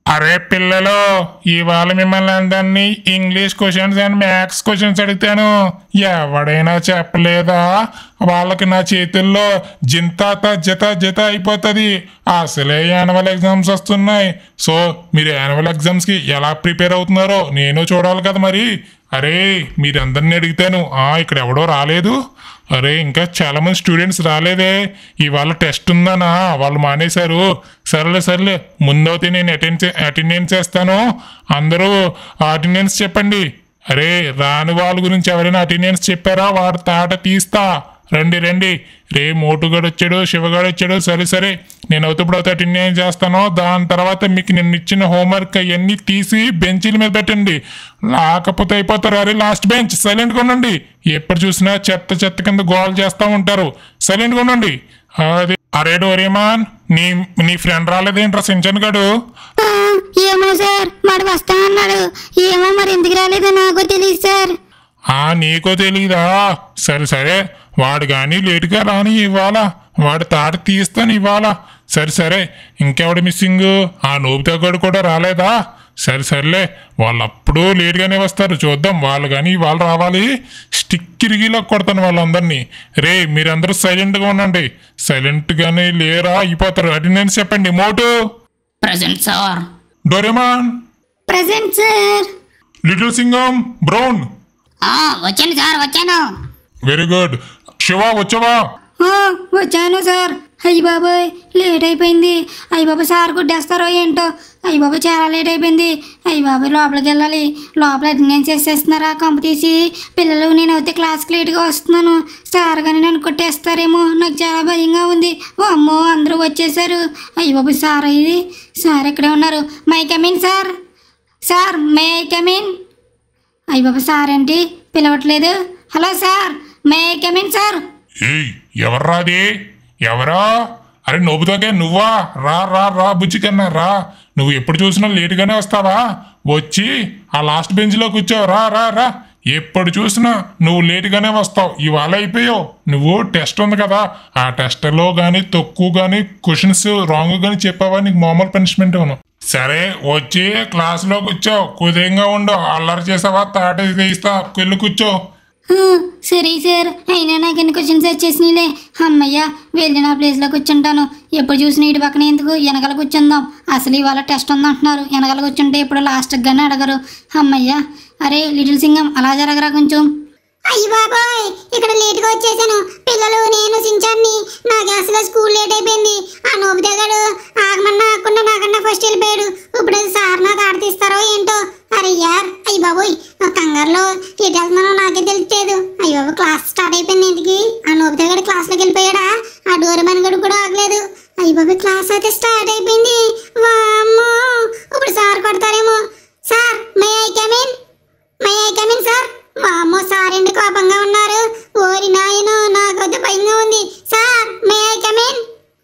అరే పిల్లలు ఇవాళ మిమ్మల్ని అందరినీ English questions and maths questions అడుగుతాను ఎవడైనా చెప్పలేదా వాళ్ళకి నా చేతుల్లో జింతాత జత జత అయిపోతుంది అసలే యాన్యువల్ ఎగ్జామ్స్ వస్తున్నాయి సో మీరు యాన్యువల్ ఎగ్జామ్స్కి ఎలా ప్రిపేర్ అవుతున్నారో నేను చూడాలి కదా మరి అరే మీరందరిని అడుగుతాను ఆ ఇక్కడ ఎవడో రాలేదు అరే ఇంకా చాలా మంది స్టూడెంట్స్ రాలేదే ఇవాళ టెస్ట్ ఉందనా వాళ్ళు మానేశారు సర్లే సర్లే ముందైతే నేను అటెండ్ అటెండెన్స్ చేస్తాను అందరూ అటెండెన్స్ చెప్పండి అరే రాని వాళ్ళ గురించి ఎవరైనా అటెండెన్స్ చెప్పారా వాడు తాట తీస్తా రండి రండి రే మోటుగాడు వచ్చాడు శివగాడు వచ్చాడు సరే సరే నేను అవుతప్పుడు అవుతా అటెండెన్స్ చేస్తాను దాని తర్వాత మీకు నేను ఇచ్చిన హోంవర్క్ అవన్నీ తీసి బెంచీల మీద పెట్టండి లేకపోతే అయిపోతారు అరే లాస్ట్ బెంచ్ సైలెంట్గా ఉండండి ఎప్పుడు చూసినా చెత్త చెత్త కింద గోల్ చేస్తూ ఉంటారు సైలెంట్గా ఉండండి అది అరే డోరేమాన్ నీ నీ ఫ్రెండ్ రాలేదేంట్రా సించన్ గడు ఆ, ఏమో సార్ మరి వస్తా అన్నాడు ఏమో మరి ఎందుకు రాలేదో నాకు తెలియదు సార్ ఆ నీకో తెలీదా సరే సరే వాడు కానీ లేటుగా రాని ఇవ్వాలా వాడు తాట తీస్తాను ఇవ్వాలా సరే సరే ఇంకెవడు మిస్సింగ్ ఆ నోబితాగాడు కూడా రాలేదా సరే సర్లే వాళ్ళు అప్పుడు లేట్గానే వస్తారు చూద్దాం వాళ్ళు కానీ వాళ్ళు రావాలి స్టిక్ ఇరిగిలా కొడతాను వాళ్ళందరినీ రే మీరందరూ సైలెంట్గా ఉండండి సైలెంట్గానే లేరా అయిపోతారు అటెండెన్స్ చెప్పండి Motu present sir Doraemon present sir little Singham brown ఆ, వచ్చాను సార్ వచ్చాను వెరీ గుడ్ శివ వచ్చావా ఆ, వచ్చాను సార్ అయ్యి బాబాయ్ లేట్ అయిపోయింది అయ్యి బాబాయ్ సార్ గుడ్డేస్తారో ఏంటో అయ్యి బాబాయ్ చాలా లేట్ అయిపోయింది అయ్యి బాబాయ్ లోపలికి వెళ్ళాలి లోపల అటెండెన్స్ చేసేస్తున్నారా కంపు తీసి పిల్లలు నేను అయితే క్లాస్కి లేట్గా వస్తున్నాను సార్ కానీ నన్ను కొట్టేస్తారేమో నాకు చాలా భయంగా ఉంది ఓ అమ్మో అందరూ వచ్చేసారు అయ్యి బాబాయ్ సార్ ఇది సార్ ఇక్కడే ఉన్నారు may come in sir sir may come in అయ్యి బాబా సార్ ఏంటి పిలవట్లేదు hello sir may come in sir ఏయ్ ఎవర్రా అది ఎవరా అరే నవ్వుతాకే నువ్వా రా రా రా బుజ్జి కన్నా రా నువ్వు ఎప్పుడు చూసినా లేటుగానే వస్తావా వచ్చి ఆ లాస్ట్ బెంచ్లో కూర్చోవు రా రా రా ఎప్పుడు చూసినా నువ్వు లేటుగానే వస్తావు ఇవాళ అయిపోయావు నువ్వు టెస్ట్ ఉంది కదా ఆ టెస్ట్లో కానీ తక్కువ కానీ క్వశ్చన్స్ రాంగ్ కానీ చెప్పావా నీకు మామూలు పనిష్మెంట్ ఇవ్వను సరే వచ్చి క్లాస్లో కూర్చో కుదేంగా ఉండు అల్లరి చేసావా తాట తీస్తా వెళ్ళి కూర్చో ఆ, సరే సార్ అయినా నాకు ఎన్ని క్వశ్చన్స్ వచ్చేసినాయిలే అమ్మయ్య వెళ్ళి నా ప్లేస్లో కూర్చుంటాను ఎప్పుడు చూసిన ఇటు పక్కన ఎందుకు వెనకాల కూర్చుందాం అసలు ఇవాళ టెస్ట్ ఉందంటున్నారు వెనకాల కూర్చుంటే ఇప్పుడు లాస్ట్కి కానీ అడగరు అమ్మయ్య అరే లిటిల్ సింగం అలా జరగరా కొంచెం అయ్యి బాబాయ్ ఇక్కడ లేట్ గా వచ్చేసాను పిల్లలు నేను సించాన్ని నాకు అసలు స్కూల్ లేట్ అయిపోయింది ఆ నోబితగాడు ఆగమన్నా ఆగకుండా నాకన్నా ఫస్ట్ వెళ్ళిపోయాడు ఇప్పుడు సార్ నాకు ఆడతీస్తారో ఏంటో అరే యార్ అయ్యి బాబోయ్ ఆ కంగారులో ఎటు వెళ్తున్నానో నాకే తెలియలేదు అయ్యి బాబు క్లాస్ స్టార్ట్ అయిపోయింది ఇంటికి ఆ నోబితగాడు క్లాస్లోకి వెళ్ళిపోయాడా ఆ డోరమన్ గడు కూడా ఆగలేదు అయ్యి బాబు క్లాస్ అయితే స్టార్ట్ అయిపోయింది వామ్మో ఇప్పుడు సార్ కొడతారేమో sir may I come in may I come in sir వామ్మో సార్ ఎందు కోపంగా ఉన్నారు ఓరి నాయను నాకైతే భయంగా ఉంది సార్ మే ఐ కమిన్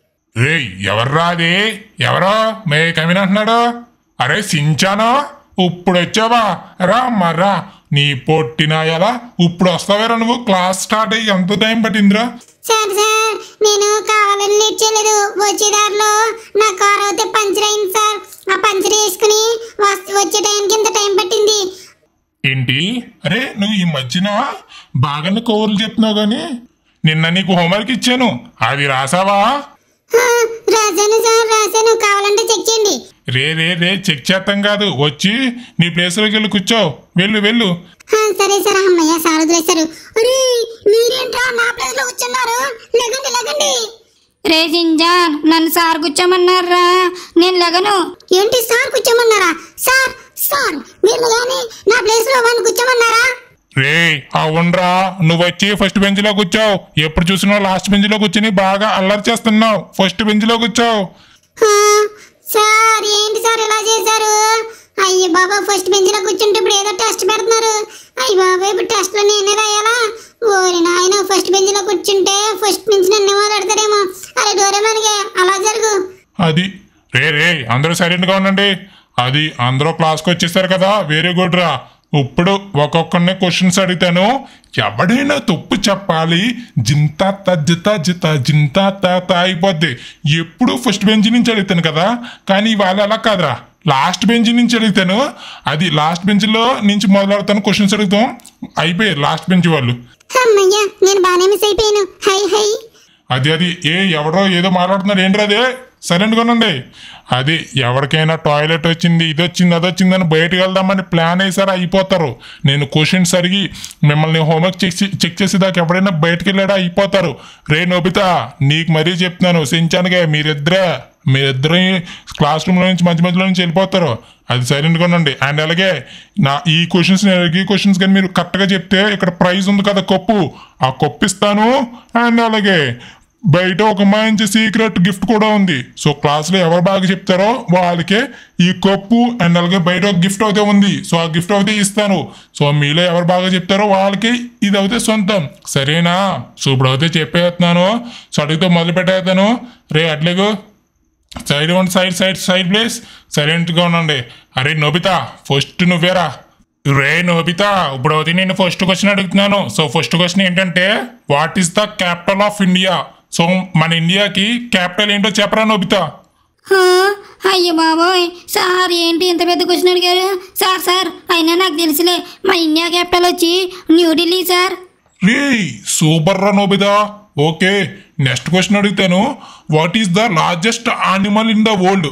ఏయ్ ఎవర్రా అది ఎవరో మే కమిన్ అంటున్నాడు అరే సించాను ఇప్పుడు వచ్చావా రా మర్రా నీ పొట్టిన ఎలా ఇప్పుడు వస్తావేరా నువ్వు క్లాస్ స్టార్ట్ అయ్యి ఎంత టైం పట్టిందిరా సార్ సార్ నేను కావాలని లేట్ చేయలేదు వచ్చే దారిలో నా కార్ అయితే పంచర్ అయింది సార్ ఆ పంచర్ వేసుకుని వస్- వచ్చే టైంకి ఇంత టైం పట్టింది ఏంటి అరే నువ్వు ఈ మధ్యన బాగానే కౌరులు చెప్తున్నావు కానీ నిన్న నీకు హోంవర్క్ ఇచ్చాను అది రాసావా ఆ, రాశాను సార్ రాశాను కావాలంటే చెక్ చేయండి రే రే రే చెక్ చేస్తాం కాదు వచ్చి నీ ప్లేస్లోకి వెళ్ళి కూర్చో వెళ్ళు వెళ్ళు ఆ, సరే సార్ అమ్మయ్య సార్ వదిలేశారు అరే మీరేంట్రా నా ప్లేస్ లో కూర్చున్నారు లేకండి లేకండి రే సింజాన్ నన్ను సార్ కూర్చోమన్నారా నేను లగను ఏంటి సార్ కూర్చోమన్నారా సార్ సార్ మీరు కానీ నా ప్లేస్ లో వాడిని కూర్చోమన్నారా రే అవునరా నువ్వు వచ్చి ఫస్ట్ బెంచ్ లో కూర్చోవు ఎప్పుడు చూసినా లాస్ట్ బెంచ్ లో కూర్చుని బాగా అల్లరి చేస్తున్నావు ఫస్ట్ బెంచ్ లో కూర్చోవు ఆ, సార్ ఏంటి సార్ ఇలా చేశారు అయ్య బాబా ఫస్ట్ బెంచ్ లో కూర్చుంటే ఇప్పుడు ఏదో టెస్ట్ పెడుతున్నారు అయ్య బాబా ఇప్పుడు టెస్ట్ లో నేనే రాయాలా ఓరి నాయన ఫస్ట్ బెంచ్ లో కూర్చుంటే ఫస్ట్ నుంచి నన్ను మాట్లాడతారేమో అరే డోరేమన్గే అలా జరుగు అది రే రే అందరూ సైలెంట్ గా ఉండండి అది అందరూ క్లాస్కి వచ్చేసారు కదా వెరీ గుడ్ రా ఇప్పుడు ఒక్కొక్కరిని క్వశ్చన్స్ అడుగుతాను ఎవడైనా తప్పు చెప్పాలి జింతా తజ్జిత జిత జింతా త త అయిపోద్ది ఎప్పుడు ఫస్ట్ బెంచ్ నుంచి అడుగుతాను కదా కానీ ఇవాళ అలా కాదురా లాస్ట్ బెంచ్ నుంచి అడుగుతాను అది లాస్ట్ బెంచ్లో నుంచి మొదలెడతాను క్వశ్చన్స్ అడుగుతాం అయిపోయారు లాస్ట్ బెంచ్ వాళ్ళు అమ్మయ్యా నేను బాగానే మిస్ అయిపోయాను హై హై అది అది ఏ ఎవడో ఏదో మాట్లాడుతున్నారు ఏంటి అదే సైలెంట్గా ఉండండి అది ఎవరికైనా టాయిలెట్ వచ్చింది ఇది వచ్చింది అది వచ్చిందని బయటకు వెళ్దామని ప్లాన్ వేసారు అయిపోతారు నేను క్వశ్చన్స్ అడిగి మిమ్మల్ని హోంవర్క్ చెక్ చే- చెక్ చేసేదాకా ఎవడైనా బయటకు వెళ్ళాడా అయిపోతారు రే నోబితా నీకు మరీ చెప్తున్నాను సించానుగా మీరిద్దరే మీరిద్దరే క్లాస్ రూమ్లో నుంచి మధ్య మధ్యలో నుంచి వెళ్ళిపోతారు అది సైలెంట్గా ఉండండి అండ్ అలాగే నా ఈ క్వశ్చన్స్ నేను అడిగే క్వశ్చన్స్ కానీ మీరు కరెక్ట్గా చెప్తే ఇక్కడ ప్రైజ్ ఉంది కదా కప్పు ఆ కప్పు ఇస్తాను అండ్ అలాగే బయట ఒక మంచి సీక్రెట్ గిఫ్ట్ కూడా ఉంది సో క్లాస్లో ఎవరు బాగా చెప్తారో వాళ్ళకే ఈ కప్పు అండ్ అలాగే బయట ఒక గిఫ్ట్ అయితే ఉంది సో ఆ గిఫ్ట్ అయితే ఇస్తాను సో మీలో ఎవరు బాగా చెప్తారో వాళ్ళకి ఇది అయితే సొంతం సరేనా సో ఇప్పుడు అయితే చెప్పేస్తున్నాను సో అడిగితే మొదలు పెట్టేస్తాను రే అట్లేగు side one side side side place సైలెంట్గా ఉండండి అరే నోబితా ఫస్ట్ నువ్వేరా రే నోబితా ఇప్పుడు అయితే నేను ఫస్ట్ క్వశ్చన్ అడుగుతున్నాను సో ఫస్ట్ క్వశ్చన్ ఏంటంటే what is the capital of India so మన ఇండియాకి క్యాపిటల్ ఏంటో చెప్పరా నోబితా హా, అయ్యో బాబోయ్ సార్ ఏంటి ఇంత పెద్ద క్వశ్చన్ అడిగారు సార్ సార్ అయినా నాకు తెలుసులే మా ఇండియా క్యాపిటల్ వచ్చి న్యూఢిల్లీ సార్ రే సూపర్ రా నోబితా ఓకే నెక్స్ట్ క్వశ్చన్ అడుగుతాను what is the largest animal in the world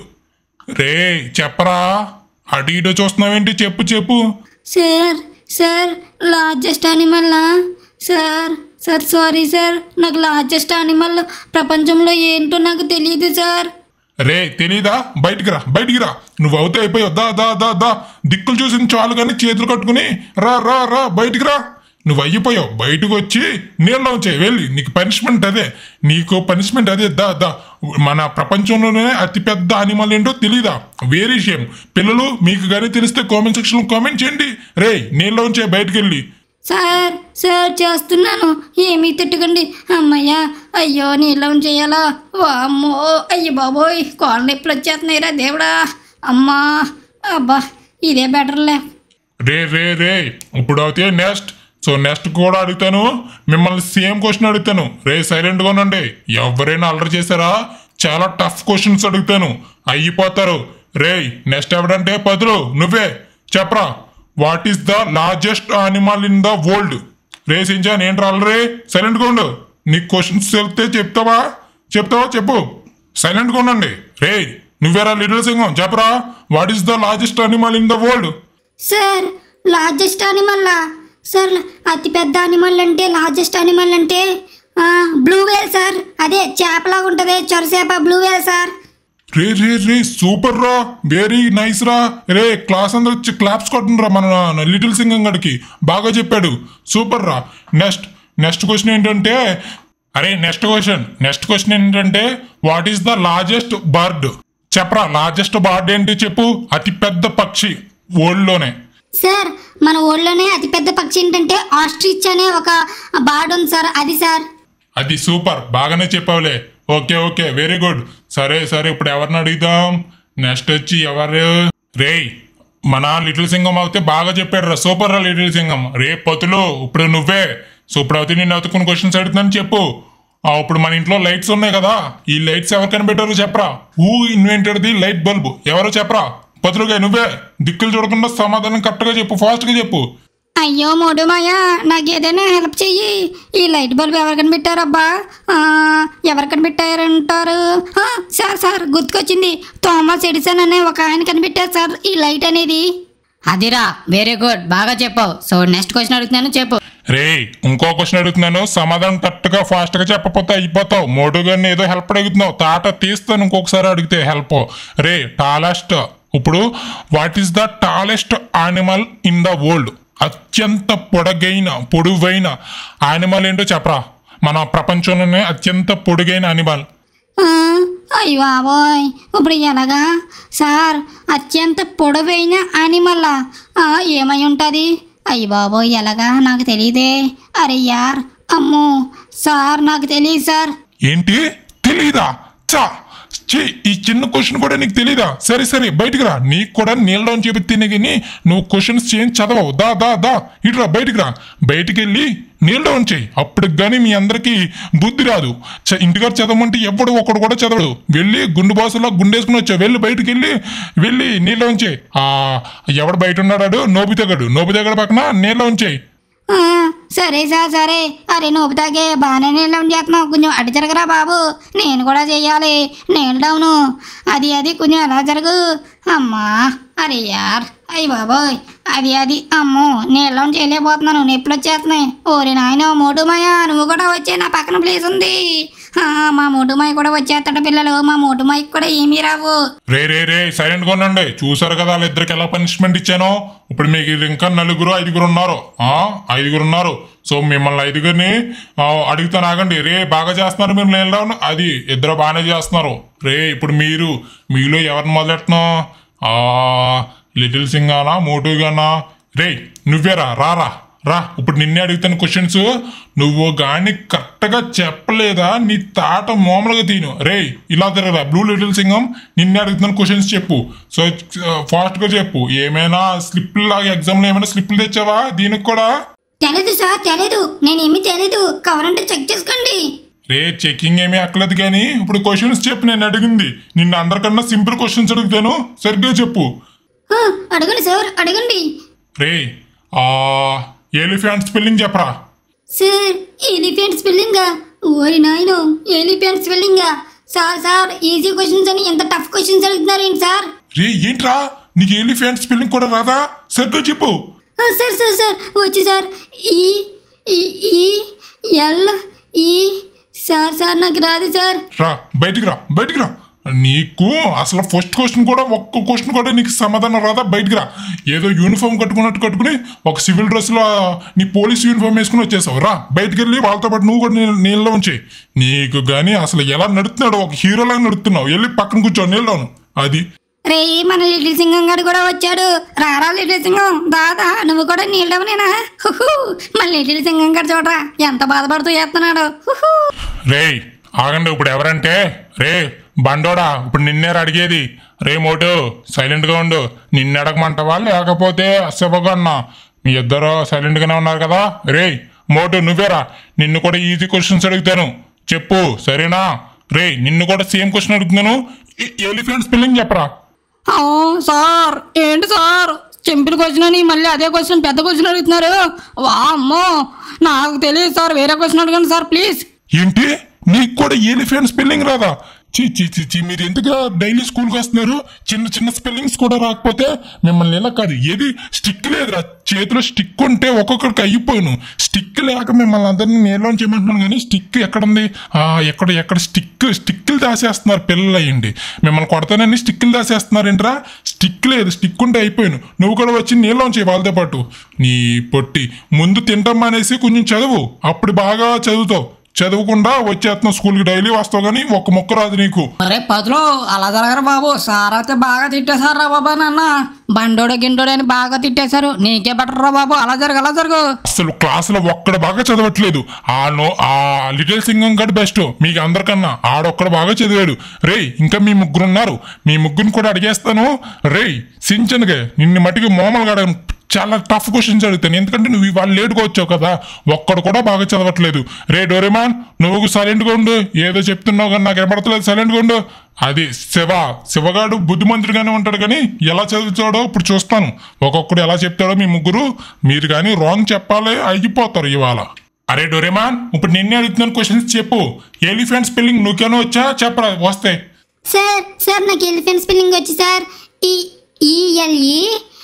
రే చెప్పరా అటు ఇటు చూస్తున్నావేంటి చెప్పు చెప్పు సార్ సార్ లార్జెస్ట్ యానిమల్లా సార్ సార్ సారీ సార్ నాకు లార్జెస్ట్ యానిమల్ ప్రపంచంలో ఏంటో నాకు తెలియదు సార్ రే తెలీదా బయటికి రా బయటికి రా నువ్వు అవుతే అయిపోయావు దా దా దా దా దిక్కులు చూసిన చాలు కానీ చేతులు కట్టుకుని రా రా రా బయటికి రా నువ్వు అయిపోయావు బయటకు వచ్చి నీళ్ళ వచ్చాయి వెళ్ళి నీకు పనిష్మెంట్ అదే నీకు పనిష్మెంట్ అదే దా దా మన ప్రపంచంలోనే అతిపెద్ద అనిమల్ ఏంటో తెలీదా వేరే విషయం పిల్లలు మీకు కానీ తెలిస్తే కామెంట్ సెక్షన్లో కామెంట్ చేయండి రే నీళ్ళ వచ్చే బయటికి వెళ్ళి సార్ సార్ చేస్తున్నాను ఏమీ తిట్టుకండి అమ్మయ్యా అయ్యో నీళ్ళం చేయాలా వామ్మో అయ్యో బాబోయ్ కాళ్ళ నొప్పులు వచ్చేస్తున్నాయిరా దేవుడా అమ్మా అబ్బా ఇదే బెటర్లే రే రే రే ఇప్పుడు అయితే నెక్స్ట్ సో నెక్స్ట్ కూడా అడుగుతాను మిమ్మల్ని సేమ్ క్వశ్చన్ అడుగుతాను రే సైలెంట్గా ఉండండి ఎవరైనా అల్లరి చేశారా చాలా టఫ్ క్వశ్చన్స్ అడుగుతాను అయిపోతారు రే నెక్స్ట్ ఎవడంటే పదులు నువ్వే చెప్పరా what is the largest animal in the world రే సించాన్ ఏంట్రా అల్లరి సైలెంట్గా ఉండు నీకు క్వశ్చన్స్ చెప్తే చెప్తావా చెప్తావా చెప్పు సైలెంట్గా ఉండండి రే నువ్వేరా లిటిల్ సింగం చెప్పరా what is the largest animal in the world sir largest అనిమల్లా సార్ అతిపెద్ద అనిమల్ అంటే లార్జెస్ట్ అనిమల్ అంటే బ్లూ వేల్ సార్ అదే చేపలాగా ఉంటుంది చొరసేప బ్లూ వేల్ సార్ రే రే రే సూపర్ రా వెరీ నైస్ రా రే క్లాస్ అందరూ వచ్చి క్లాప్స్ కొట్టండి రా మన లిటిల్ సింగం గడికి బాగా చెప్పాడు సూపర్ రా నెక్స్ట్ నెక్స్ట్ క్వశ్చన్ ఏంటంటే అరే నెక్స్ట్ క్వశ్చన్ నెక్స్ట్ క్వశ్చన్ ఏంటంటే what is the largest bird చెప్పరా లార్జెస్ట్ బర్డ్ ఏంటి చెప్పు అతి పెద్ద పక్షి వరల్డ్లోనే సార్ మన ఊళ్ళోనే అతిపెద్ద పక్షి ఏంటంటే ఆస్ట్రిచ్ అనే ఒక బార్డ్ ఉంది సార్ అది సార్ అది సూపర్ బాగానే చెప్పావులే ఓకే ఓకే వెరీ గుడ్ సరే సరే ఇప్పుడు ఎవరిని అడుగుదాం నెక్స్ట్ వచ్చి ఎవరు రేయ్ మన లిటిల్ సింగం అయితే బాగా చెప్పాడు రా సూపర్ రా లిటిల్ సింగం రే పతులు ఇప్పుడు నువ్వే సో ఇప్పుడు అయితే నేను అతుకుని క్వశ్చన్స్ అడుగుతున్నాను చెప్పు ఆ, ఇప్పుడు మన ఇంట్లో లైట్స్ ఉన్నాయి కదా ఈ లైట్స్ ఎవరు కనిపెట్టారో చెప్పరా who invented the light bulb ఎవరో చెప్పరా పతులుగా నువ్వే దిక్కులు చూడకుండా సమాధానం కరెక్ట్గా చెప్పు ఫాస్ట్గా చెప్పు అయ్యో మోడు మాయా నాకు ఏదైనా హెల్ప్ చెయ్యి ఈ లైట్ బల్బ్ ఎవరు కనిపెట్టారబ్బా ఆ, ఎవరు కనిపెట్టారంటారు ఆ, సార్ సార్ గుర్తుకొచ్చింది థామస్ ఎడిసన్ అనే ఒక ఆయన కనిపెట్టారు సార్ ఈ లైట్ అనేది అదిరా వెరీ గుడ్ బాగా చెప్పావు సో నెక్స్ట్ క్వశ్చన్ అడుగుతున్నాను చెప్పు రే ఇంకో క్వశ్చన్ అడుగుతున్నాను సమాధానం కరెక్ట్గా ఫాస్ట్గా చెప్పకపోతే అయిపోతావు మోటుగాన్ని ఏదో హెల్ప్ అడుగుతున్నావు తాట తీస్తాను ఇంకొకసారి అడిగితే హెల్ప్ రే టాలెస్ట్ ఇప్పుడు what is the tallest animal in the world అత్యంత పొడగైన పొడువైన యానిమల్ ఏంటో చెప్పరా మన ప్రపంచంలోనే అత్యంత పొడుగైన యానిమల్ ఆ, అయ్య బాబోయ్ ఇప్పుడు ఎలాగా సార్ అత్యంత పొడవైన యానిమల్లా ఆ, ఏమై ఉంటుంది అయ్య బాబోయ్ ఎలాగా నాకు తెలియదే అరే యార్ అమ్మో సార్ నాకు తెలియదు సార్ ఏంటి తెలీదా చా ఛీ ఈ చిన్న క్వశ్చన్ కూడా నీకు తెలీదా సరే సరే బయటికి రా నీకు కూడా నీళ్ళని చెబితేనే కానీ నువ్వు క్వశ్చన్స్ చేయం చదవవు దా దా దా ఇటురా బయటికి రా బయటికి వెళ్ళి నీళ్ళు డౌన్ చేయి అప్పటికి కానీ మీ అందరికీ బుద్ధి రాదు చ- ఇంటికాడ చదవమంటే ఎప్పుడు ఒకడు కూడా చదవడు వెళ్ళి గుండు బాసులో గుండేసుకుని వచ్చావు వెళ్ళి బయటికి వెళ్ళి వెళ్ళి నీళ్ళు ఉంచేయి ఆ ఎవడు బయట ఉన్నాడు నోబితగడు నోబితగడు పక్కన నీళ్ళు ఉంచేయి ఆ, సరే సార్ సరే అరే నువ్వు తాగే బాగానే నీళ్ళు డౌన్ చేస్తున్నావు కొంచెం అటు జరగరా బాబు నేను కూడా చెయ్యాలి నీళ్ళు డౌను అది అది కొంచెం ఎలా జరుగు అమ్మా అరే యార్ అయ్యి బాబోయ్ అది అది అమ్మో నీళ్ళు డౌన్ చేయలేకపోతున్నాను నొప్పులు వచ్చేస్తున్నాయి ఓరి నాయన మోటుమాయ నువ్వు కూడా వచ్చే నా పక్కన ప్లేస్ ఉంది ఆ, మా మోటుమాయ కూడా వచ్చేస్తాడు పిల్లలు మా మోటుమాయకి కూడా ఏమీ రావు రే రే రే సైలెంట్ గా ఉండండి చూసారు కదా వాళ్ళిద్దరికి ఎలా పనిష్మెంట్ ఇచ్చానో ఇప్పుడు మీకు ఇది ఇంకా నలుగురు ఐదుగురు ఉన్నారు ఆ ఐదుగురు ఉన్నారు సో మిమ్మల్ని ఐదుగురిని ఆ, అడుగుతాను ఆగండి రే బాగా చేస్తున్నారు మీరు నేను అది ఇద్దరు బాగానే చేస్తున్నారు రే ఇప్పుడు మీరు మీలో ఎవరిని మొదలెట్టను ఆ లిటిల్ సింగానా మోటుగానా రే నువ్వేరా రారా రా ఇప్పుడు నిన్నే అడుగుతాను క్వశ్చన్స్ నువ్వు గాని కరెక్ట్గా చెప్పలేదా నీ తాట మామూలుగా తీను రే ఇలా తిరగరా బ్లూ లిటిల్ సింగం నిన్నే అడుగుతున్నాను క్వశ్చన్స్ చెప్పు సో ఫాస్ట్గా చెప్పు ఏమైనా స్లిప్లు లాగా ఎగ్జామ్లో ఏమైనా స్లిప్లు తెచ్చావా దీనికి కూడా తెలీదు సార్ తెలీదు నేనేమీ తెలీదు కవరంటే చెక్ చేసుకోండి రే చెకింగ్ ఏమీ అక్కలేదు కానీ ఇప్పుడు క్వశ్చన్స్ చెప్పు నేను అడిగింది నిన్ను అందరికన్నా సింపుల్ క్వశ్చన్స్ అడుగుతాను సరిగ్గా చెప్పు ఆ, అడగండి సార్ అడగండి రే ఆ ఎలిఫెంట్ స్పెల్లింగ్ చెప్పరా సార్ ఎలిఫెంట్ స్పెల్లింగా ఓరి నాయను ఎలిఫెంట్ స్పెల్లింగా సార్ సార్ ఈజీ క్వశ్చన్స్ అని ఎంత టఫ్ క్వశ్చన్స్ అడుగుతున్నారు ఏంటి సార్ రే ఏంట్రా నీకు ఎలిఫెంట్ స్పెల్లింగ్ కూడా రాదా సరిగ్గా చెప్పు ఆ, సార్ సార్ సార్ వచ్చి సార్ ఈ ఈ ఈ ఎల్ ఈ సార్ సార్ నాకు రాదు సార్ రా బయటికి రా బయటికి రా నీకు అసలు ఫస్ట్ క్వశ్చన్ కూడా ఒక్క క్వశ్చన్ కూడా నీకు సమాధానం రాదా బయటికి రా ఏదో యూనిఫామ్ కట్టుకున్నట్టు కట్టుకుని ఒక సివిల్ డ్రెస్లో నీ పోలీస్ యూనిఫామ్ వేసుకుని వచ్చేసావు రా బయటికి వెళ్ళి వాళ్ళతో పాటు నువ్వు కూడా నీ- నీళ్ళలో ఉంచి నీకు కానీ అసలు ఎలా నడుస్తున్నాడు ఒక హీరోలాగా నడుస్తున్నావు వెళ్ళి పక్కన కూర్చో నీళ్ళలోను అది రే మన లిటిల్ సింగం గారు కూడా వచ్చాడు రారా లిటిల్ సింగం దాదా నువ్వు కూడా నీళ్ళవనేనా హుహు మన లిటిల్ సింగం గారు చూడరా ఎంత బాధపడుతూ చేస్తున్నాడు హుహు రేయ్ ఆగండి ఇప్పుడు ఎవరంటే రే బండోడా ఇప్పుడు నిన్నేరు అడిగేది రే మోటు సైలెంట్గా ఉండు నిన్ను అడగమంటావా లేకపోతే శివగన్న మీ ఇద్దరు సైలెంట్గానే ఉన్నారు కదా రే మోటు నువ్వేరా నిన్ను కూడా ఈజీ క్వశ్చన్స్ అడుగుతాను చెప్పు సరేనా రే నిన్ను కూడా సేమ్ క్వశ్చన్ అడుగుతున్నాను ఎలిఫెంట్ స్పెల్లింగ్ చెప్పరా ఆ, సార్ ఏంటి సార్ సింపుల్ క్వశ్చన్ అని మళ్ళీ అదే క్వశ్చన్ పెద్ద క్వశ్చన్ అడుగుతున్నారు వామ్మో నాకు తెలియదు సార్ వేరే క్వశ్చన్ అడగండి సార్ ప్లీజ్ ఏంటి నీకు కూడా ఎలిఫెంట్ స్పెల్లింగ్ రాదా చీ చీ చీ చీ మీరు ఎందుకు డైలీ స్కూల్కి వస్తున్నారు చిన్న చిన్న స్పెల్లింగ్స్ కూడా రాకపోతే మిమ్మల్ని ఇలా కాదు ఏది స్టిక్ లేదురా చేతిలో స్టిక్ ఉంటే ఒక్కొక్కరికి అయిపోయాను స్టిక్ లేక మిమ్మల్ని అందరినీ నేర్లో చేయమంటున్నాను కానీ స్టిక్ ఎక్కడుంది ఆ, ఎక్కడ ఎక్కడ స్టిక్ స్టిక్లు దాసేస్తున్నారు పిల్లలు అయ్యండి మిమ్మల్ని కొడతానని స్టిక్లు దాసేస్తున్నారు ఏంట్రా స్టిక్ లేదు స్టిక్ ఉంటే అయిపోయాను నువ్వు కూడా వచ్చి నీళ్ళలోంచి వాళ్ళతో పాటు నీ పొట్టి ముందు తింటాం మానేసి కొంచెం చదువు అప్పుడు బాగా చదువుతావు చదవకుండా వచ్చేస్తున్నావు స్కూల్కి డైలీ వస్తావు కానీ ఒక్క మొక్క రాదు నీకు అరే పదులు అలా జరగరు బాబు సార్ అయితే బాగా తిట్టేశారు రా బాబా నాన్న బండోడు గిండోడు అని బాగా తిట్టేశారు నీకే బెటర్ రా బాబు అలా జరగ అలా జరుగు అసలు క్లాసులో ఒక్కడ బాగా చదవట్లేదు ఆ నో ఆ లిటిల్ సింగం గడ్ బెస్ట్ మీకు అందరికన్నా ఆడొక్కడ బాగా చదివాడు రేయ్ ఇంకా మీ ముగ్గురు ఉన్నారు మీ ముగ్గురిని కూడా అడిగేస్తాను రేయ్ సించనుగా నిన్ను మటుకు మోమలుగా అడగను చాలా టఫ్ క్వశ్చన్స్ అడుగుతాను ఎందుకంటే నువ్వు ఇవాళ లేటుగా వచ్చావు కదా ఒక్కడు కూడా బాగా చదవట్లేదు రే డోరేమాన్ నువ్వు సైలెంట్గా ఉండు ఏదో చెప్తున్నావు కానీ నాకు వినపడతలేదు సైలెంట్గా ఉండు అది శివ శివగాడు బుద్ధిమంతుడిగానే ఉంటాడు కానీ ఎలా చదువుతాడో ఇప్పుడు చూస్తాను ఒక్కొక్కడు ఎలా చెప్తాడో మీ ముగ్గురు మీరు కానీ రాంగ్ చెప్పాలి అయిపోతారు ఇవాళ అరే డోరేమాన్ ఇప్పుడు నిన్నే అడుగుతున్నాను క్వశ్చన్స్ చెప్పు ఎలిఫెంట్ స్పెల్లింగ్ నువ్వుకేనో వచ్చా చెప్పరా వస్తే సార్ సార్ నాకు ఎలిఫెంట్ స్పెల్లింగ్ వచ్చి sir E E L E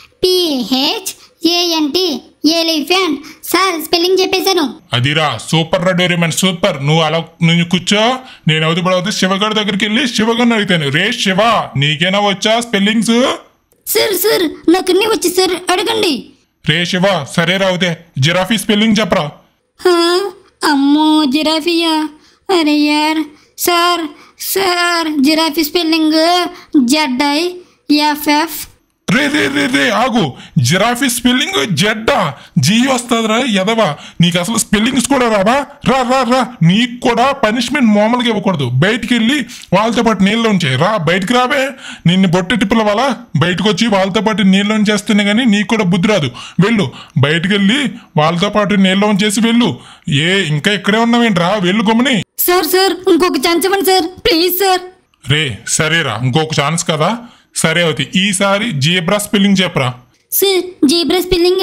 P H A N T elephant sir spelling చెప్పేశాను అదిరా సూపర్ రా డోరేమాన్ సూపర్ నువ్వు అలా నువ్వు కూర్చో నేను అవుతూ పడవుతూ శివగాడి దగ్గరికి వెళ్ళి శివగారిని అడుగుతాను రే శివ నీకేనా వచ్చా స్పెల్లింగ్స్ సార్ సార్ నాకు అన్నీ వచ్చి సార్ అడగండి రే శివ సరే రావుతే జిరాఫీ స్పెల్లింగ్ చెప్పరా హా, అమ్మో జిరాఫియా అరే యార్ sir sir giraffe spelling Z I F F రే రే రే రే ఆగు జిరాఫీ స్పెల్లింగ్ జెడ్డా జీ వస్తుందిరా ఎదవా నీకు అసలు స్పెల్లింగ్స్ కూడా రావా రా రా రా నీకు కూడా పనిష్మెంట్ మామూలుగా ఇవ్వకూడదు బయటికి వెళ్ళి వాళ్ళతో పాటు నీళ్ళు ఉంచే రా బయటికి రావే నిన్ను బొట్టెట్టి పిల్లవాలా బయటకు వచ్చి వాళ్ళతో పాటు నీళ్ళు ఉంచేస్తేనే కానీ నీకు కూడా బుద్ధి రాదు వెళ్ళు బయటికి వెళ్ళి వాళ్ళతో పాటు నీళ్ళు ఉంచేసి వెళ్ళు ఏ ఇంకా ఇక్కడే ఉన్నావేంట్రా వెళ్ళు గమ్ముని సార్ సార్ ఇంకొక ఛాన్స్ ఇవ్వండి సార్ ప్లీజ్ సార్ రే సరేరా ఇంకొక ఛాన్స్ కదా సరే అవుతాయి ఈసారి జీబ్రా స్పెల్లింగ్ చెప్పరా sir zebra spelling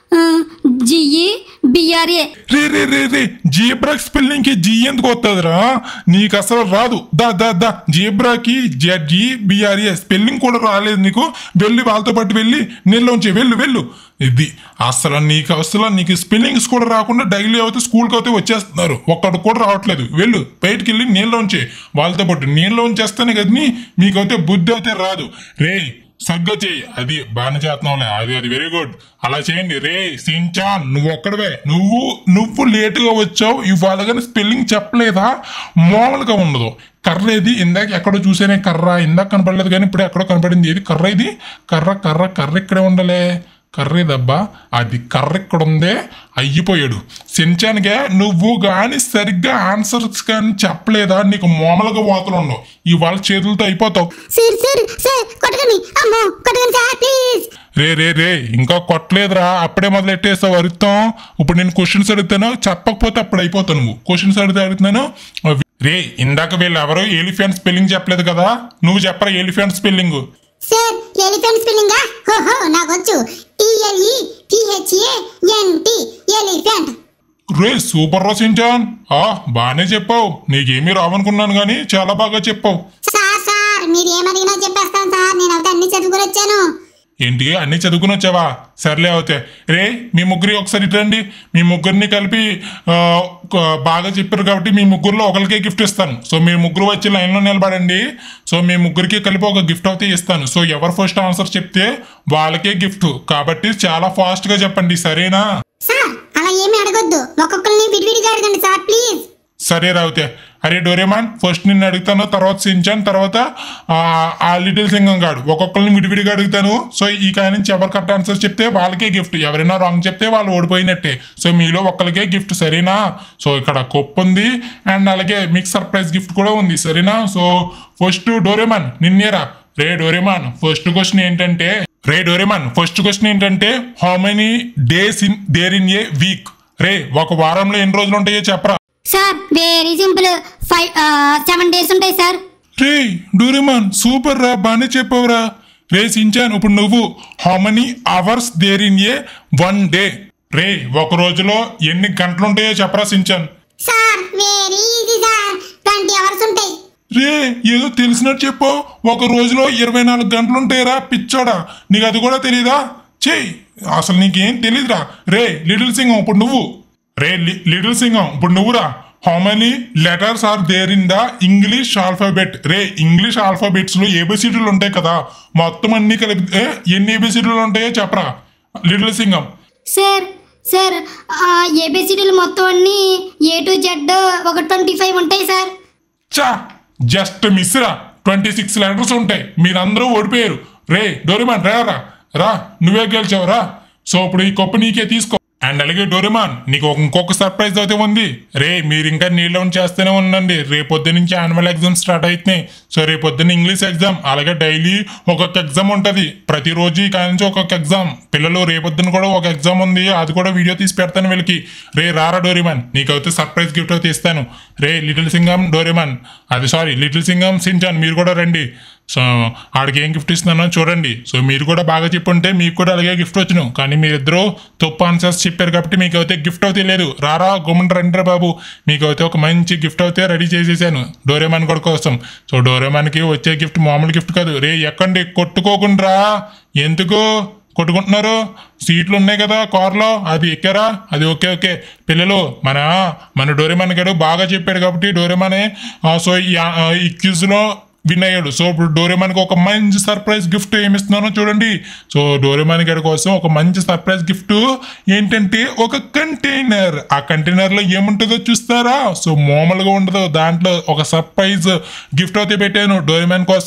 G E B R A రే రే రే రే జీబ్రా స్పెల్లింగ్ కి జీ ఎందుకు వస్తుందిరా నీకు అసలు రాదు దా దా దా జీబ్రాకి జీ బిఆర్ఏ స్పెల్లింగ్ కూడా రాలేదు నీకు వెళ్ళి వాళ్ళతో పాటు వెళ్ళి నీళ్ళలోంచి వెళ్ళు వెళ్ళు ఇది అసలు నీకు అసలు నీకు స్పెల్లింగ్స్ కూడా రాకుండా డైలీ అయితే స్కూల్కి అయితే వచ్చేస్తున్నారు ఒక్కడు కూడా రావట్లేదు వెళ్ళు బయటికి వెళ్ళి నీళ్ళలోంచి వాళ్ళతో పాటు నీళ్ళలోంచి చేస్తేనే కదా నీ మీకైతే బుద్ధి అయితే రాదు రే సగ్గా చేయి అది బాగానే చేస్తున్నావులే అది అది వెరీ గుడ్ అలా చేయండి రే సించాన్ నువ్వు ఒక్కడవే నువ్వు నువ్వు లేటుగా వచ్చావు ఇవాళ కానీ స్పెల్లింగ్ చెప్పలేదా మామూలుగా ఉండదు కర్ర ఇది ఇందాక ఎక్కడో చూసేనే కర్ర ఇందాక కనపడలేదు కానీ ఇప్పుడు ఎక్కడో కనపడింది ఏది కర్ర ఇది కర్ర కర్ర కర్ర ఇక్కడే ఉండలే కర్ర దబ్బా అది కర్ర ఇక్కడ ఉందే అయ్యిపోయాడు సించానికే నువ్వు కానీ సరిగ్గా ఆన్సర్స్ కానీ చెప్పలేదా నీకు మామూలుగా వాతలు ఉండవు ఇవాళ చేతులతో అయిపోతావు సార్ సార్ సార్ కొట్టకండి అమ్మో కొట్టకండి సార్ ప్లీజ్ రే రే రే ఇంకా కొట్టలేదురా అప్పుడే మొదలెట్టేస్తావు అరుస్తాం ఇప్పుడు నేను క్వశ్చన్స్ అడుగుతాను చెప్పకపోతే అప్పుడు అయిపోతావు నువ్వు క్వశ్చన్స్ అడిగితే అడుగుతున్నాను రే ఇందాక వీళ్ళు ఎవరో ఎలిఫెంట్ స్పెల్లింగ్ చెప్పలేదు కదా నువ్వు చెప్పరా elephant spelling sir elephant spelling హోహో నాకు వచ్చు టిఎల్ఈ టిహెచ్ఏ ఎన్టి ఎలిఫెంట్ రే సూపర్ రా సించాన్ ఆ బాగానే చెప్పావు నీకేమీ రావనుకున్నాను కానీ చాలా బాగా చెప్పావు సార్ సార్ మీరు ఏమడిగినా చెప్పేస్తాను సార్ నేను అయితే అన్ని చదువుకుని వచ్చాను ఏంటి అన్ని చదువుకుని వచ్చావా సర్లే అవుతే రే మీ ముగ్గురి ఒకసారి ఇటండి మీ ముగ్గురిని కలిపి ఆ, ఒక- బాగా చెప్పారు కాబట్టి మీ ముగ్గురులో ఒకరికే గిఫ్ట్ ఇస్తాను సో మీ ముగ్గురు వచ్చి లైన్లో నిలబడండి సో మీ ముగ్గురికి కలిపి ఒక గిఫ్ట్ అయితే ఇస్తాను సో ఎవరు ఫస్ట్ ఆన్సర్ చెప్తే వాళ్ళకే గిఫ్ట్ కాబట్టి చాలా ఫాస్ట్గా చెప్పండి సరేనా సార్ అలా ఏమీ అడగొద్దు ఒక్కొక్కరిని విడివిడిగా అడగండి సార్ ప్లీజ్ సరే రావుతే అరే డోరేమాన్ ఫస్ట్ నిన్ను అడుగుతాను తర్వాత సించాన్ తర్వాత ఆ, ఆ లిటిల్ సింగం గాడు ఒక్కొక్కరిని విడివిడిగా అడుగుతాను సో ఈ కాయ నుంచి ఎవరు కరెక్ట్ ఆన్సర్ చెప్తే వాళ్ళకే గిఫ్ట్ ఎవరైనా రాంగ్ చెప్తే వాళ్ళు ఓడిపోయినట్టే సో మీలో ఒక్కరికే గిఫ్ట్ సరేనా సో ఇక్కడ కొప్పు ఉంది అండ్ అలాగే మీకు సర్ప్రైజ్ గిఫ్ట్ కూడా ఉంది సరేనా సో ఫస్ట్ డోరేమాన్ నిన్నేరా రే డోరేమాన్ ఫస్ట్ క్వశ్చన్ ఏంటంటే రే డోరేమాన్ ఫస్ట్ క్వశ్చన్ ఏంటంటే how many days in there in a week రే ఒక వారంలో ఎన్ని రోజులు ఉంటాయో చెప్పరా sir very simple five seven days ఉంటాయి సార్ రే డూరిమాన్ సూపర్ రా బాగానే చెప్పావురా రే సించాన్ ఇప్పుడు నువ్వు how many hours there in a one day రే ఒక రోజులో ఎన్ని గంటలు ఉంటాయో చెప్పరా Shinchan sir very easy sir twenty hours ఉంటాయి రే ఏదో తెలిసినట్టు చెప్పు ఒక రోజులో ఇరవై నాలుగు గంటలు ఉంటాయిరా పిచ్చోడా నీకు అది కూడా తెలీదా చెయ్యి అసలు నీకేం తెలీదురా రే లిటిల్ సింగం ఇప్పుడు నువ్వు రే లి- లిటిల్ సింగం ఇప్పుడు నువ్వురా how many letters are there in the English alphabet రే ఇంగ్లీష్ ఆల్ఫాబెట్స్ లో ఏబిసిడీలు ఉంటాయి కదా మొత్తం అన్ని కలిపి ఏ, ఎన్ని ఏబిసిడీలు ఉంటాయో చెప్పరా లిటిల్ సింగం సార్ సార్ ఏబిసిడీలు మొత్తం అన్ని ఏ టు జెడ్ ఒక ట్వంటీ ఫైవ్ ఉంటాయి సార్ చా జస్ట్ మిస్ రా ట్వంటీ సిక్స్ లెటర్స్ ఉంటాయి మీరందరూ ఓడిపోయారు రే డోరేమాన్ రా రా రా నువ్వే గెలిచావు రా సో ఇప్పుడు ఈ కప్పు నీకే తీసుకో అండ్ అలాగే డోరేమాన్ నీకు ఒక- ఇంకొక సర్ప్రైజ్ అయితే ఉంది రే మీరు ఇంకా నీళ్ళు చేస్తూనే ఉండండి రేపొద్దు నుంచి యాన్యువల్ ఎగ్జామ్ స్టార్ట్ అవుతున్నాయి సో రేపొద్దున ఇంగ్లీష్ ఎగ్జామ్ అలాగే డైలీ ఒక్కొక్క ఎగ్జామ్ ఉంటుంది ప్రతిరోజు ఈ నుంచి ఒక్కొక్క ఎగ్జామ్ పిల్లలు రేపొద్దున కూడా ఒక ఎగ్జామ్ ఉంది అది కూడా వీడియో తీసి పెడతాను వీళ్ళకి రే రారా డోరేమాన్ నీకైతే సర్ప్రైజ్ గిఫ్ట్ అయితే ఇస్తాను రే లిటిల్ సింగం డోరేమాన్ అది సారీ లిటిల్ సింగం సించాన్ మీరు కూడా రండి సో ఆడికి ఏం గిఫ్ట్ ఇస్తున్నానో చూడండి సో మీరు కూడా బాగా చెప్పుంటే మీకు కూడా అలాగే గిఫ్ట్ వచ్చును కానీ మీరిద్దరూ తప్పు ఆన్సర్స్ చెప్పారు కాబట్టి మీకు అయితే గిఫ్ట్ అయితే లేదు రారా గుమ్మడి రండి బాబు మీకు అయితే ఒక మంచి గిఫ్ట్ అయితే రెడీ చేసేసాను డోరేమాన్ కూడా కోసం సో డోరేమాన్కి వచ్చే గిఫ్ట్ మామూలు గిఫ్ట్ కాదు రే ఎక్కండి కొట్టుకోకుండా ఎందుకు కొట్టుకుంటున్నారు సీట్లు ఉన్నాయి కదా కార్లో అది ఎక్కారా అది ఓకే ఓకే పిల్లలు మన మన డోరేమాన్ గారు బాగా చెప్పాడు కాబట్టి డోరేమానే ఆ, సో ఈ ఆ, ఈ క్యూజ్లో విన్ అయ్యాడు సో ఇప్పుడు డోరేమాన్కి ఒక మంచి సర్ప్రైజ్ గిఫ్ట్ ఏమి ఇస్తున్నానో చూడండి సో డోరేమాన్ గారి కోసం ఒక మంచి సర్ప్రైజ్ గిఫ్ట్ ఏంటంటే ఒక కంటైనర్ ఆ కంటైనర్ లో ఏముంటుందో చూస్తారా సో మామూలుగా ఉండదు దాంట్లో ఒక సర్ప్రైజ్ గిఫ్ట్ అయితే పెట్టాను డోరేమాన్ కోసం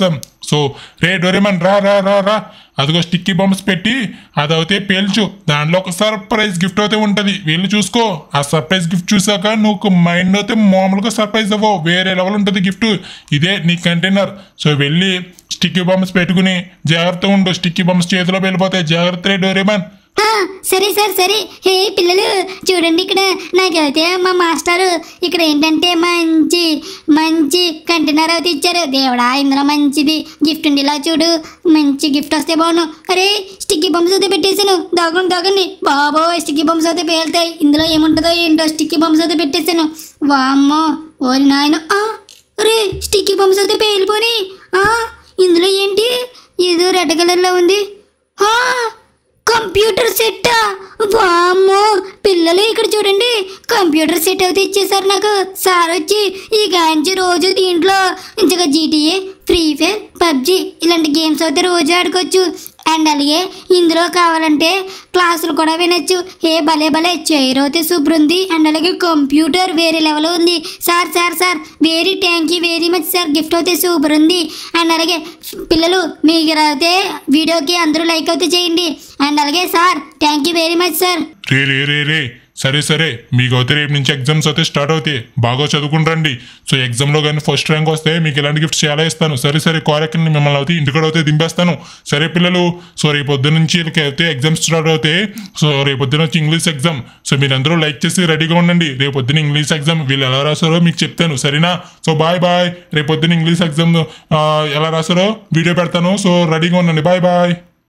సో రే డోరేమన్ రా రా రా రా అదిగో స్టిక్కీ బాంబ్స్ పెట్టి అదైతే పేల్చు దాంట్లో ఒక సర్ప్రైజ్ గిఫ్ట్ అయితే ఉంటుంది వెళ్ళి చూసుకో ఆ సర్ప్రైజ్ గిఫ్ట్ చూసాక నువ్వు మైండ్ అయితే మామూలుగా సర్ప్రైజ్ అవ్వవు వేరే లెవెల్ ఉంటుంది గిఫ్ట్ ఇదే నీ కంటైనర్ సో వెళ్ళి స్టిక్కీ బాంబ్స్ పెట్టుకుని జాగ్రత్త ఉండు స్టిక్కీ బాంబ్స్ చేతిలో వెళ్ళిపోతాయి జాగ్రత్త రే డోరేమన్ ఆ, సరే సార్ సరే హే పిల్లలు చూడండి ఇక్కడ నాకైతే మా మాస్టారు ఇక్కడ ఏంటంటే మంచి మంచి కంటైనర్ అయితే ఇచ్చారు దేవుడా ఇందులో మంచిది గిఫ్ట్ ఉంది ఇలా చూడు మంచి గిఫ్ట్ వస్తే బాగున్నాను అరే స్టిక్కీ బంప్స్ అయితే పెట్టేశాను దాగండి దాగండి బాబోయ్ స్టిక్కీ బంప్స్ అయితే పేలుతాయి ఇందులో ఏముంటుందో ఏంటో స్టిక్కీ బంప్స్ అయితే పెట్టేశాను వామ్మో ఓరి నాయన అరే స్టిక్కీ బంప్స్ అయితే పేలిపోయి ఇందులో ఏంటి ఏదో రెడ్ కలర్లో ఉంది ఆ, కంప్యూటర్ సెట్ వామ్మో పిల్లలు ఇక్కడ చూడండి కంప్యూటర్ సెట్ అయితే ఇచ్చేసారు నాకు సార్ వచ్చి ఈ గాంచి రోజు దీంట్లో ఇంతగా జీటీఏ ఫ్రీ ఫైర్ పబ్జి ఇలాంటి గేమ్స్ అయితే రోజు ఆడుకోవచ్చు అండ్ అలాగే ఇందులో కావాలంటే క్లాసులు కూడా వినొచ్చు ఏ భలే భలే చైర్ అయితే సూపర్ ఉంది అండ్ అలాగే కంప్యూటర్ వేరే లెవెల్ ఉంది sir sir sir very thank you very much sir gift అయితే సూపర్ ఉంది అండ్ అలాగే పిల్లలు మీకు అయితే వీడియోకి అందరూ లైక్ అయితే చేయండి అండ్ అలాగే sir thank you very much sir రే రే రే రే సరే సరే మీకు అయితే రేపు నుంచి ఎగ్జామ్స్ అయితే స్టార్ట్ అవుతాయి బాగా చదువుకుంటారండి సో ఎగ్జామ్లో కానీ ఫస్ట్ ర్యాంక్ వస్తే మీకు ఇలాంటి గిఫ్ట్స్ చాలా ఇస్తాను సరే సరే కోరెక్కని మిమ్మల్ని అయితే ఇంటికాడ అయితే దింపేస్తాను సరే పిల్లలు సో రేపు పొద్దున్న నుంచి వీళ్ళకి అయితే ఎగ్జామ్స్ స్టార్ట్ అవుతాయి సో రేపు పొద్దున వచ్చి ఇంగ్లీష్ ఎగ్జామ్ సో మీరందరూ లైక్ చేసి రెడీగా ఉండండి రేపు పొద్దున ఇంగ్లీష్ ఎగ్జామ్ వీళ్ళు ఎలా రాస్తారో మీకు చెప్తాను సరేనా సో బాయ్ బాయ్ రేపు పొద్దున ఇంగ్లీష్ ఎగ్జామ్ ఎలా రాస్తారో వీడియో పెడతాను సో రెడీగా ఉండండి బాయ్ బాయ్